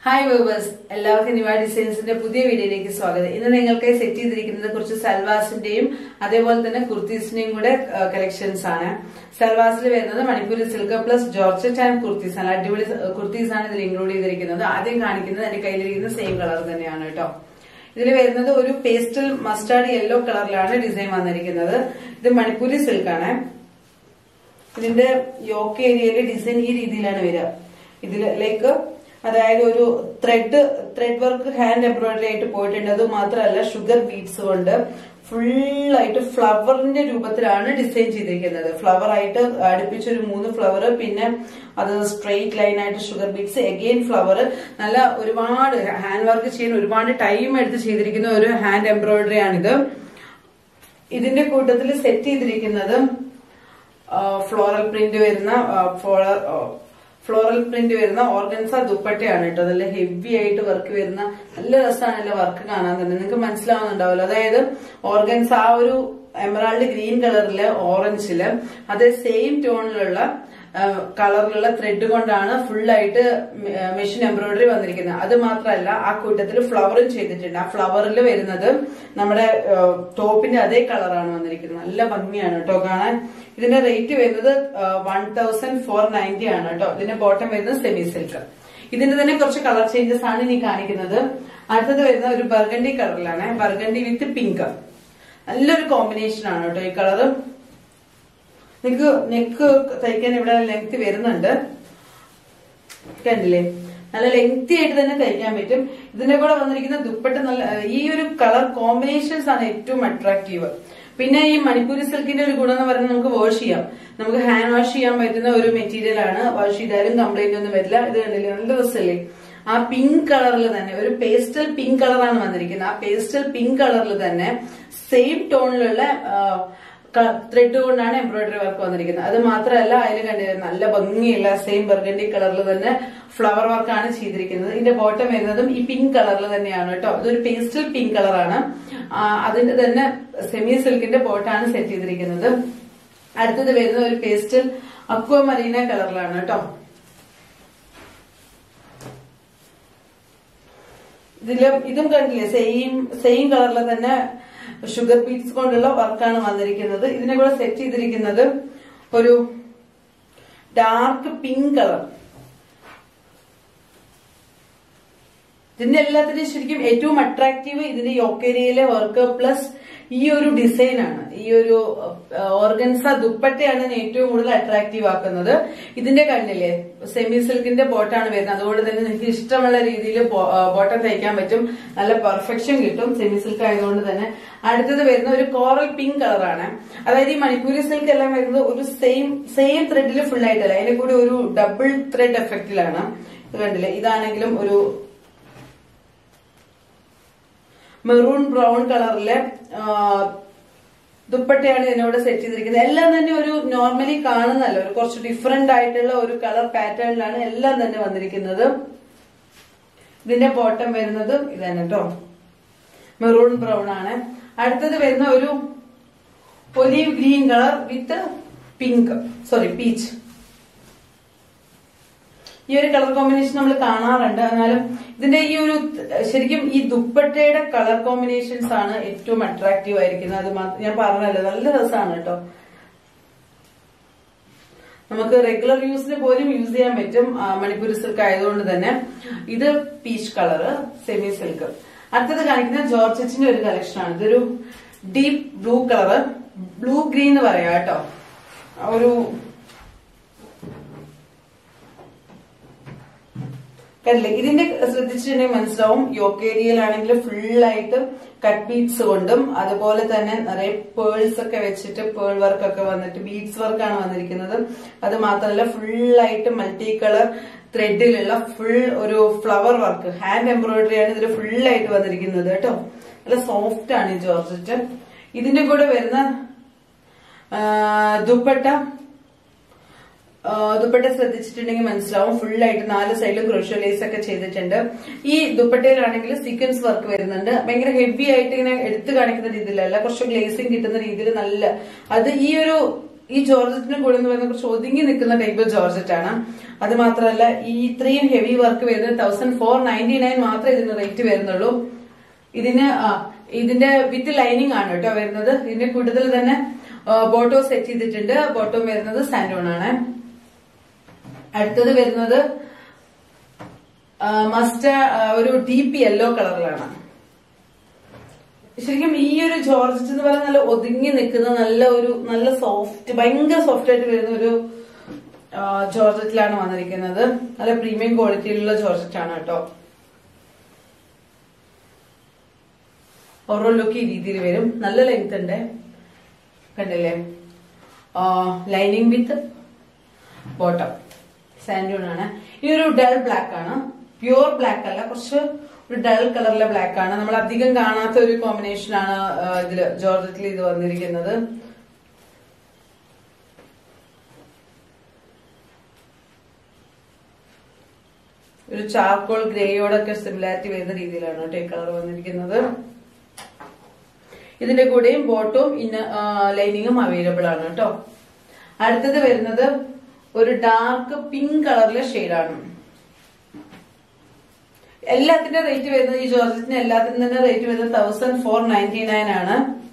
hi wavers എല്ലാവർക്കും നിവ ഡിസൈൻസിന്റെ പുതിയ വീഡിയോയിലേക്ക് സ്വാഗതം ഇന്ന് നിങ്ങൾക്ക് സെറ്റ് ചെയ്തിരിക്കുന്നത് കുറച്ച് സൽവാസിന്റെയും അതേപോലെ തന്നെ കുർത്തീസിന്റെയും കൂടെ കളക്ഷൻസ് ആണ് സൽവാസിൽ വരുന്നത് Manipuri silk plus georgette and kurtis ആണ് അടിപൊളി കുർത്തീസ് ആണ് ഇതിൽ ഇൻക്ലൂഡ് ചെയ്തിരിക്കുന്നത് ആദ്യം കാണിക്കുന്നത് എന്റെ കയ്യിലിരിക്കുന്ന സെയിം കളർ തന്നെയാണ് കേട്ടോ ഇതിൽ വരുന്നത് ഒരു പേസ്റ്റൽ മസ്റ്റാർഡ് യെല്ലോ കളറിലാണ് ഡിസൈൻ വന്നിരിക്കുന്നത് ഇത് മണിപ്പൂരി സിൽക്ക് ആണ് ഇതിന്റെ യോക്ക് ഏരിയയിലെ ഡിസൈൻ ഈ രീതിയിലാണ് വരിക ഇതിലേക്ക് അതായത് ഒരു thread thread work hand embroidery ആയിട്ട് പോയിട്ടുണ്ട് അത് മാത്രമല്ല ഷുഗർ ബീഡ്സ് കൊണ്ട് ഫുള്ളായിട്ട് ഫ്ലവറിന്റെ രൂപത്തിലാണ് ഡിസൈൻ ചെയ്തിരിക്കുന്നത് ഫ്ലവർ ആയിട്ട് അടുപ്പിച്ചൊരു മൂന്ന് ഫ്ലവർ പിന്നെ അത് സ്ട്രെയിറ്റ് ലൈൻ ആയിട്ട് ഷുഗർ ബീഡ്സ് എഗെയിൻ ഫ്ലവർ നല്ല ഒരുപാട് ഹാൻഡ് വർക്ക് ചെയ്യാൻ ഒരുപാട് ടൈം എടുത്ത് ചെയ്തിരിക്കുന്ന ഒരു ഹാൻഡ് എംബ്രോയിഡറി ആണിത് ഇതിന്റെ കൂട്ടത്തിൽ സെറ്റ് ചെയ്തിരിക്കുന്നത് ഫ്ലോറൽ പ്രിന്റ് വരുന്ന ഫ്ലോറൽ ഫ്ലോറൽ പ്രിന്റ് വരുന്ന ഓർഗൻസ ദുപ്പട്ടയാണ് കേട്ടോ നല്ല ഹെവി ആയിട്ട് വർക്ക് വരുന്ന നല്ല രസമാണല്ലോ വർക്ക് കാണാൻ തന്നെ നിങ്ങൾക്ക് മനസ്സിലാവുന്നുണ്ടാവല്ലോ അതായത് ഓർഗൻസ് ആ ഒരു എമറാൾഡ് ഗ്രീൻ കളറില് ഓറഞ്ചില് അതേ സെയിം ടോണിലുള്ള കളറിലുള്ള ത്രെഡ് കൊണ്ടാണ് ഫുള്ളായിട്ട് മെഷീൻ എംബ്രോയിഡറി വന്നിരിക്കുന്നത് അത് മാത്രമല്ല ആ കൂട്ടത്തിൽ ഫ്ലവറും ചെയ്തിട്ടുണ്ട് ആ ഫ്ലവറിൽ വരുന്നത് നമ്മുടെ ടോപ്പിന്റെ അതേ കളറാണ് വന്നിരിക്കുന്നത് നല്ല ഭംഗിയാണ് കേട്ടോ കാണാൻ ഇതിന്റെ റേറ്റ് വരുന്നത് വൺ തൗസൻഡ് ഫോർ നയൻറ്റി ആണ് കേട്ടോ ഇതിന്റെ ബോട്ടം വരുന്നത് സെമി സിൽക്ക് ഇതിന്റെ തന്നെ കുറച്ച് കളർ ചേഞ്ചസ് ആണ് ഇനി കാണിക്കുന്നത് അടുത്തത് വരുന്ന ഒരു ബർഗണ്ടി കളറിലാണ് ബർഗണ്ടി വിത്ത് പിങ്ക് നല്ലൊരു കോമ്പിനേഷൻ ആണ് കേട്ടോ ഈ കളറ് നിങ്ങക്ക് നെക്ക് തയ്ക്കാൻ ഇവിടെ ലെങ്ത് വരുന്നുണ്ട് കണ്ടില്ലേ നല്ല ലെങ്തി ആയിട്ട് തന്നെ തയ്ക്കാൻ പറ്റും ഇതിന്റെ കൂടെ വന്നിരിക്കുന്ന ദുപ്പട്ട നല്ല ഈ ഒരു കളർ കോമ്പിനേഷൻസ് ആണ് ഏറ്റവും അട്രാക്റ്റീവ് പിന്നെ ഈ മണിപ്പൂരി സിൽക്കിന്റെ ഒരു ഗുണം എന്ന് പറയുന്നത് നമുക്ക് വാഷ് ചെയ്യാം നമുക്ക് ഹാൻഡ് വാഷ് ചെയ്യാൻ പറ്റുന്ന ഒരു മെറ്റീരിയൽ ആണ് വാഷ് ചെയ്താലും കംപ്ലൈന്റ് ഒന്നും വരില്ല ഇത് കണ്ടില്ലേ നല്ല രസമല്ലേ ആ പിങ്ക് കളറിൽ തന്നെ ഒരു പേസ്റ്റൽ പിങ്ക് കളറാണ് വന്നിരിക്കുന്നത് ആ പേസ്റ്റൽ പിങ്ക് കളറിൽ തന്നെ സെയിം ടോണിലുള്ള ത്രെഡ് കൊണ്ടാണ് എംബ്രോയിഡറി വർക്ക് വന്നിരിക്കുന്നത് അത് മാത്രമല്ല അതിൽ കണ്ടിരുന്നത് നല്ല ഭംഗിയുള്ള സെയിം ബർഗണ്ടി കളറിൽ തന്നെ ഫ്ലവർ വർക്കാണ് ചെയ്തിരിക്കുന്നത് ഇതിന്റെ ബോട്ടം വരുന്നതും ഈ പിങ്ക് കളറിൽ തന്നെയാണ് കേട്ടോ ഇതൊരു പേസ്റ്റൽ പിങ്ക് കളറാണ് അതിന്റെ തന്നെ സെമി സിൽക്കിന്റെ ബോട്ടാണ് സെറ്റ് ചെയ്തിരിക്കുന്നത് അടുത്തത് വരുന്നത് ഒരു പേസ്റ്റൽ അക്വ മരീന കളറിലാണ് കേട്ടോ ഇതിലും ഇതും കണ്ടില്ലേ സെയിം സെയിം കളറിൽ തന്നെ ഷുഗർ ബീറ്റ്സ് കൊണ്ടുള്ള വർക്കാണ് വന്നിരിക്കുന്നത് ഇതിനെ കൂടെ സെറ്റ് ചെയ്തിരിക്കുന്നത് ഒരു ഡാർക്ക് പിങ്ക് കളർ ഇതിന്റെ എല്ലാത്തിനും ശരിക്കും ഏറ്റവും അട്രാക്റ്റീവ് ഇതിന്റെ യോക്കേരിയയിലെ വർക്ക് പ്ലസ് ഈ ഒരു ഡിസൈൻ ആണ് ഈ ഒരു ഓർഗൻസ ദുപ്പട്ടയാണ് ഏറ്റവും കൂടുതൽ അട്രാക്റ്റീവ് ആക്കുന്നത് ഇതിന്റെ കണ്ണില്ലേ സെമി സിൽക്കിന്റെ ബോട്ടാണ് വരുന്നത് അതുകൊണ്ട് തന്നെ നിങ്ങൾക്ക് ഇഷ്ടമുള്ള രീതിയിൽ ബോട്ടം തയ്ക്കാൻ പറ്റും നല്ല പെർഫെക്ഷൻ കിട്ടും സെമി സിൽക്ക് ആയതുകൊണ്ട് തന്നെ അടുത്തത് വരുന്ന ഒരു കോറൽ പിങ്ക് കളറാണ് അതായത് ഈ മണിപ്പൂരി സിൽക്ക് എല്ലാം വരുന്നത് ഒരു സെയിം സെയിം ത്രെഡിൽ ഫുൾ ആയിട്ടല്ല അതിന്റെ കൂടി ഒരു ഡബിൾ ത്രെഡ് എഫക്റ്റിലാണ് ഇത് കണ്ടില്ലേ ഇതാണെങ്കിലും ഒരു മെറൂൺ ബ്രൗൺ കളറിലെ ദുപ്പട്ടയാണ് ഇതിനോട് സെറ്റ് ചെയ്തിരിക്കുന്നത് എല്ലാം തന്നെ ഒരു നോർമലി കാണുന്നല്ല ഒരു കുറച്ച് ഡിഫറെന്റ് ആയിട്ടുള്ള ഒരു കളർ പാറ്റേണിലാണ് എല്ലാം തന്നെ വന്നിരിക്കുന്നത് ഇതിന്റെ ബോട്ടം വരുന്നത് ഇതന്നെ കേട്ടോ മെറൂൺ ബ്രൗൺ ആണ് അടുത്തത് വരുന്ന ഒരു olive green colour with pink sorry peach ഈ ഒരു കളർ കോമ്പിനേഷൻ നമ്മൾ കാണാറുണ്ട് എന്നാലും ഇതിന്റെ ഈ ഒരു ശരിക്കും ഈ ദുപ്പട്ടയുടെ കളർ കോമ്പിനേഷൻസ് ആണ് ഏറ്റവും അട്രാക്റ്റീവ് ആയിരിക്കുന്നത് അത് ഞാൻ പറഞ്ഞല്ലോ നല്ല രസമാണ് കേട്ടോ നമുക്ക് റെഗുലർ യൂസിന് പോലും യൂസ് ചെയ്യാൻ പറ്റും മണിപ്പൂരി സിൽക്ക് ആയതുകൊണ്ട് തന്നെ ഇത് പീച്ച് കളറ് സെമി സിൽക്ക് അടുത്തത് കാണിക്കുന്ന ജോർജറ്റിന്റെ ഒരു കളക്ഷൻ ആണ് ഇതൊരു deep blue colour blue green എന്ന് പറയാം കേട്ടോ ഒരു കണ്ടില്ലേ ഇതിന്റെ ശ്രദ്ധിച്ചിട്ടുണ്ടെങ്കിൽ മനസ്സിലാവും യോക്കേരിയയിലാണെങ്കിൽ ഫുള്ളായിട്ട് കട്ട് ബീഡ്സ് കൊണ്ടും അതുപോലെ തന്നെ നിറയെ പേൾസ് ഒക്കെ വെച്ചിട്ട് പേൾ വർക്ക് ഒക്കെ വന്നിട്ട് ബീഡ്സ് വർക്കാണ് വന്നിരിക്കുന്നത് അത് മാത്രമല്ല ഫുള്ളായിട്ട് മൾട്ടി കളർ ത്രെഡിലുള്ള ഫുൾ ഒരു ഫ്ലവർ വർക്ക് ഹാൻഡ് എംബ്രോയിഡറി ആണ് ഇതിൽ ഫുള്ളായിട്ട് വന്നിരിക്കുന്നത് കേട്ടോ നല്ല സോഫ്റ്റ് ആണ് ഈ ജോർജറ്റ് ഇതിന്റെ കൂടെ വരുന്ന ദുപ്പട്ട ദുപ്പട്ട ശ്രദ്ധിച്ചിട്ടുണ്ടെങ്കിൽ മനസ്സിലാവും ഫുൾ ആയിട്ട് നാല് സൈഡിലും ക്രോഷ്യോ ലേസ് ഒക്കെ ചെയ്തിട്ടുണ്ട് ഈ ദുപ്പട്ടയിലാണെങ്കിൽ സീക്വൻസ് വർക്ക് വരുന്നുണ്ട് ഭയങ്കര ഹെവി ആയിട്ട് ഇങ്ങനെ എടുത്തു കാണിക്കുന്ന രീതിയിലല്ല കുറച്ച് ഗ്ലേസിങ് കിട്ടുന്ന രീതിയിൽ നല്ല അത് ഈ ഒരു ഈ ജോർജറ്റിന് കൂടെ എന്ന് പറയുന്നത് കുറച്ച് ഒതുങ്ങി നിൽക്കുന്ന ടൈപ്പ് ജോർജറ്റ് ആണ് അത് മാത്രമല്ല ഈ ഇത്രയും ഹെവി വർക്ക് വരുന്നത് തൗസൻഡ് ഫോർ നയൻറ്റി നയൻ മാത്രമേ ഇതിന് റേറ്റ് വരുന്നുള്ളൂ ഇതിന് ആ, ഇതിന്റെ വിത്ത് ലൈനിങ് ആണ് കേട്ടോ വരുന്നത് ഇതിന്റെ കൂടുതൽ തന്നെ ബോട്ടോ സെറ്റ് ചെയ്തിട്ടുണ്ട് ബോട്ടം വരുന്നത് സാൻഡോൺ ആണ് അടുത്തത് വരുന്നത് മസ്റ്റ ഒരു ഡീപ്പ് യെല്ലോ കളറിലാണ് ശരിക്കും ഈ ഒരു ജോർജറ്റ് എന്ന് പറയുന്നത് നല്ല ഒതുങ്ങി നിൽക്കുന്ന നല്ല ഒരു നല്ല സോഫ്റ്റ് ഭയങ്കര സോഫ്റ്റ് ആയിട്ട് വരുന്ന ഒരു ആ, ജോർജറ്റിലാണ് വന്നിരിക്കുന്നത് നല്ല പ്രീമിയം ക്വാളിറ്റിയിലുള്ള ജോർജറ്റ് ആണ് കേട്ടോ ഓരോ ലുക്ക് ഈ രീതിയിൽ വരും നല്ല ലെങ്ത് ഉണ്ട് കണ്ടില്ലേ ലൈനിങ് വിത്ത് ബോട്ടം സാൻഡൂൺ ആണ് ഈ ഒരു ഡൾ ബ്ലാക്ക് ആണ് പ്യുവർ ബ്ലാക്ക് അല്ല കുറച്ച് ഒരു ഡൾ കളറിലെ ബ്ലാക്ക് ആണ് നമ്മൾ അധികം കാണാത്ത ഒരു കോമ്പിനേഷൻ ആണ് ആ, ഇതില് ജോർജറ്റിൽ ഇത് വന്നിരിക്കുന്നത് ഒരു ചാർക്കോൾ ഗ്രേയോടൊക്കെ സിമിലാരിറ്റി വരുന്ന രീതിയിലാണ് കേട്ടോ ഈ കളർ വന്നിരിക്കുന്നത് ഇതിന്റെ കൂടെയും ബോട്ടും ഇന്ന ലൈനിങ്ങും അവൈലബിൾ ആണ് കേട്ടോ അടുത്തത് വരുന്നത് ഒരു ഡാർക്ക് പിങ്ക് കളറിലെ ഷെയ്ഡാണ് എല്ലാത്തിന്റെ റേറ്റ് വരുന്നത് ഈ ജോർജറ്റിന് എല്ലാത്തിനും തന്നെ റേറ്റ് വരുന്നത് തൗസൻഡ് ഫോർ നയൻറ്റി നയൻ ആണ്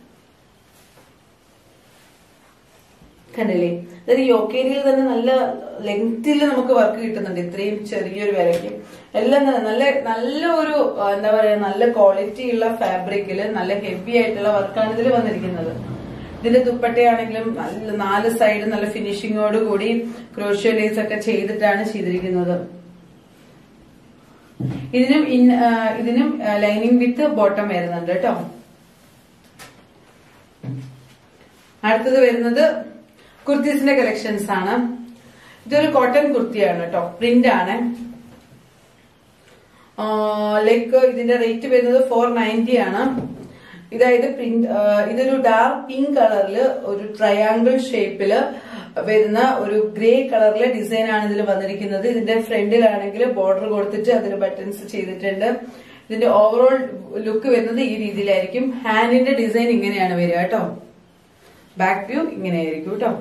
കണ്ടില്ലേ അതായത് യോക്കേരിയിൽ തന്നെ നല്ല ലെങ്തിൽ നമുക്ക് വർക്ക് കിട്ടുന്നുണ്ട് ഇത്രയും ചെറിയൊരു വിലയ്ക്ക് എല്ലാം തന്നെ നല്ല നല്ല ഒരു ആ, എന്താ പറയാ നല്ല ക്വാളിറ്റി ഉള്ള ഫാബ്രിക്കില് നല്ല ഹെവി ആയിട്ടുള്ള വർക്കാണ് ഇതിൽ വന്നിരിക്കുന്നത് ഇതിന്റെ ദുപ്പട്ടയാണെങ്കിലും നല്ല നാല് സൈഡ് നല്ല ഫിനിഷിങ്ങോട് കൂടി ക്രോഷ്യോ ലേസ് ഒക്കെ ചെയ്തിട്ടാണ് ചെയ്തിരിക്കുന്നത് ഇതിനും ഇൻ- ആ, ഇതിനും ലൈനിങ് വിത്ത് ബോട്ടം വരുന്നുണ്ട് കേട്ടോ അടുത്തത് വരുന്നത് കുർത്തീസിന്റെ കളക്ഷൻസ് ആണ് ഇതൊരു കോട്ടൺ കുർത്തിയാണ് കേട്ടോ പ്രിന്റ് ആണ് ലൈക്ക് ഇതിന്റെ റേറ്റ് വരുന്നത് ഫോർ നയൻറ്റി ആണ് ഇതായത് പ്രിന്റ് ഇതൊരു ഡാർക്ക് പിങ്ക് കളറില് ഒരു ട്രയാങ്കിൾ ഷേപ്പില് വരുന്ന ഒരു ഗ്രേ കളറിലെ ഡിസൈൻ ആണ് ഇതിൽ വന്നിരിക്കുന്നത് ഇതിന്റെ ഫ്രണ്ടിലാണെങ്കിൽ ബോർഡർ കൊടുത്തിട്ട് അതിൽ ബട്ടൺസ് ചെയ്തിട്ടുണ്ട് ഇതിന്റെ ഓവറോൾ ലുക്ക് വരുന്നത് ഈ രീതിയിലായിരിക്കും ഹാൻഡിന്റെ ഡിസൈൻ ഇങ്ങനെയാണ് വരിക കേട്ടോ ബാക്ക് വ്യൂ ഇങ്ങനെയായിരിക്കും കേട്ടോ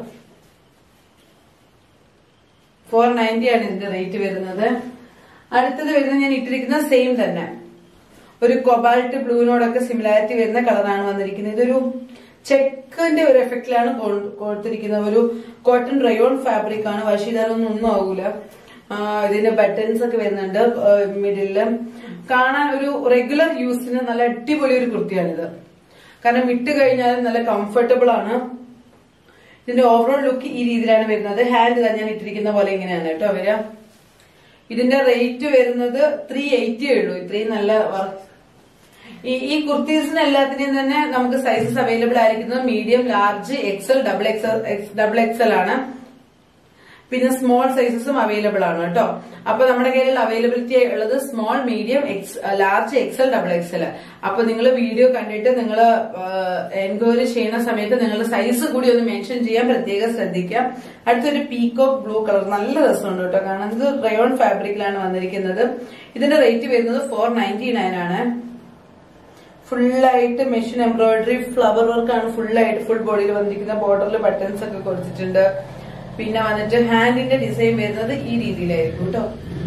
ഫോർ നയൻറ്റി ആണ് ഇതിന്റെ റേറ്റ് വരുന്നത് അടുത്തത് വരുന്നത് ഞാൻ ഇട്ടിരിക്കുന്ന സെയിം തന്നെ ഒരു കൊബാൾട്ട് ബ്ലൂവിനോടൊക്കെ സിമിലാരിറ്റി വരുന്ന കളറാണ് വന്നിരിക്കുന്നത് ഇതൊരു ചെക്കിന്റെ ഒരു എഫക്റ്റിലാണ് കൊടുത്തിരിക്കുന്നത് ഒരു കോട്ടൺ റയോൺ ഫാബ്രിക് ആണ് വശീതാലൊന്നും ഒന്നും ആകൂല ആ, ഇതിന്റെ ബട്ടൺസ് ഒക്കെ വരുന്നുണ്ട് മിഡില് കാണാൻ ഒരു റെഗുലർ യൂസിന് നല്ല അടിപൊളി ഒരു കുർത്തിയാണിത് കാരണം ഇട്ട് കഴിഞ്ഞാൽ നല്ല കംഫർട്ടബിൾ ആണ് ഇതിന്റെ ഓവറോൾ ലുക്ക് ഈ രീതിയിലാണ് വരുന്നത് ഹാൻഡ് തന്നെ ഞാൻ ഇട്ടിരിക്കുന്ന പോലെ ഇങ്ങനെയാണ് കേട്ടോ വരിക ഇതിന്റെ റേറ്റ് വരുന്നത് ത്രീ എയ്റ്റി ഉള്ളൂ ഇത്രയും നല്ല വർക്ക് ഈ ഈ കുർത്തീസിന് എല്ലാത്തിനെയും തന്നെ നമുക്ക് സൈസസ് അവൈലബിൾ ആയിരിക്കുന്നത് medium large XL double XL double XL ആണ് പിന്നെ സ്മോൾ സൈസസും അവൈലബിൾ ആണ് കേട്ടോ അപ്പൊ നമ്മുടെ കയ്യിൽ അവൈലബിലിറ്റി ഉള്ളത് small medium X large XL double XL അപ്പൊ നിങ്ങൾ വീഡിയോ കണ്ടിട്ട് നിങ്ങൾ എൻക്വയറി ചെയ്യുന്ന സമയത്ത് നിങ്ങളുടെ സൈസ് കൂടി ഒന്ന് മെൻഷൻ ചെയ്യാൻ പ്രത്യേകം ശ്രദ്ധിക്കാം അടുത്തൊരു പീക്കോക്ക് ബ്ലൂ കളർ നല്ല രസമുണ്ട് കേട്ടോ കാരണം ഇത് റയോൺ ഫാബ്രിക്കിലാണ് വന്നിരിക്കുന്നത് ഇതിന്റെ റേറ്റ് വരുന്നത് ഫോർ നയൻറ്റി നയൻ ആണ് ഫുള്ളായിട്ട് മെഷീൻ എംബ്രോയിഡറി ഫ്ലവർ വർക്കാണ് ഫുള്ളായിട്ട് ഫുൾ ബോഡിയിൽ വന്നിരിക്കുന്ന ബോർഡറിൽ ബട്ടൺസ് ഒക്കെ കൊടുത്തിട്ടുണ്ട് പിന്നെ വന്നിട്ട് ഹാൻഡിന്റെ ഡിസൈൻ വരുന്നത് ഈ രീതിയിലായിരിക്കും കേട്ടോ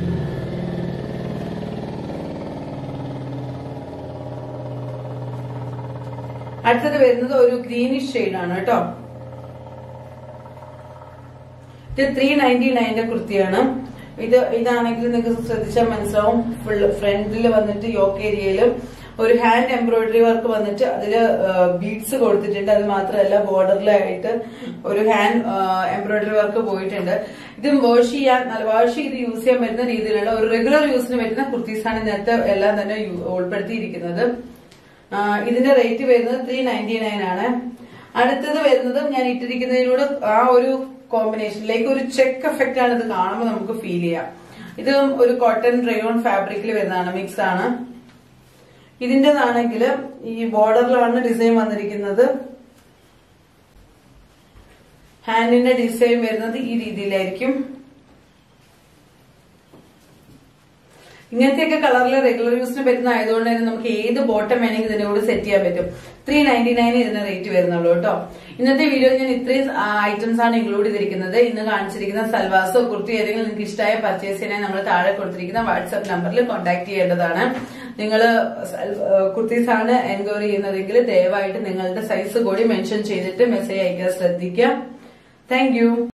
അടുത്തത് വരുന്നത് ഒരു ഗ്രീനിഷ് ഷെയ്ഡ് ആണ് കേട്ടോ ഇത് ത്രീ നയൻറ്റി നയന്റെ കുർത്തിയാണ് ഇത് ഇതാണെങ്കിൽ നിങ്ങൾക്ക് ശ്രദ്ധിച്ചാൽ മനസ്സിലാവും ഫുൾ ഫ്രണ്ടിൽ വന്നിട്ട് യോക്ക് ഏരിയയിലും ഒരു ഹാൻഡ് എംബ്രോയിഡറി വർക്ക് വന്നിട്ട് അതിൽ ബീഡ്സ് കൊടുത്തിട്ടുണ്ട് അത് മാത്രമല്ല ബോർഡറിലായിട്ട് ഒരു ഹാൻഡ് എംബ്രോയിഡറി വർക്ക് പോയിട്ടുണ്ട് ഇത് വാഷ് ചെയ്യാൻ നല്ല വാഷ് ചെയ്ത് യൂസ് ചെയ്യാൻ പറ്റുന്ന രീതിയിലുള്ള ഒരു റെഗുലർ യൂസിന് പറ്റുന്ന കുർത്തീസാണ് ഇതിനകത്ത് എല്ലാം തന്നെ യു- ഉൾപ്പെടുത്തിയിരിക്കുന്നത് ആ, ഇതിന്റെ റേറ്റ് വരുന്നത് ത്രീ നയൻറ്റി നയൻ ആണ് അടുത്തത് വരുന്നത് ഞാൻ ഇട്ടിരിക്കുന്നതിനോട് ആ ഒരു കോമ്പിനേഷനിലേക്ക് ഒരു ചെക്ക് എഫക്റ്റ് ആണ് ഇത് കാണുമ്പോൾ നമുക്ക് ഫീൽ ചെയ്യാം ഇത് ഒരു കോട്ടൺ റയോൺ ഫാബ്രിക്കിൽ വരുന്നതാണ് മിക്സ് ആണ് ഇതിന്റേതാണെങ്കിൽ ഈ ബോർഡറിലാണ് ഡിസൈൻ വന്നിരിക്കുന്നത് ഹാൻഡിന്റെ ഡിസൈൻ വരുന്നത് ഈ രീതിയിലായിരിക്കും ഇങ്ങനത്തെയൊക്കെ കളറിൽ റെഗുലർ യൂസിന് പറ്റുന്ന ആയതുകൊണ്ട് തന്നെ നമുക്ക് ഏത് ബോട്ടം വേണമെങ്കിൽ ഇതിന്റെ കൂടെ സെറ്റ് ചെയ്യാൻ പറ്റും ത്രീ നയൻറ്റി നയൻ ഇതിന് റേറ്റ് വരുന്നുള്ളൂ കേട്ടോ ഇന്നത്തെ വീഡിയോ ഞാൻ ഇത്രയും ഐറ്റംസ് ആണ് ഇൻക്ലൂഡ് ചെയ്തിരിക്കുന്നത് ഇന്ന് കാണിച്ചിരിക്കുന്ന സൽവാസോ കുർത്തി ഏതെങ്കിലും നിങ്ങൾക്ക് ഇഷ്ടമായ പർച്ചേസ് ചെയ്യാൻ നമ്മൾ താഴെ കൊടുത്തിരിക്കുന്ന വാട്സ്ആപ്പ് നമ്പറിൽ കോൺടാക്ട് ചെയ്യേണ്ടതാണ് നിങ്ങൾ കുർത്തീസ് ആണ് എൻക്വയറി ചെയ്യുന്നതെങ്കിൽ ദയവായിട്ട് നിങ്ങളുടെ സൈസ് കൂടി മെൻഷൻ ചെയ്തിട്ട് മെസ്സേജ് അയക്കാൻ ശ്രദ്ധിക്കുക താങ്ക്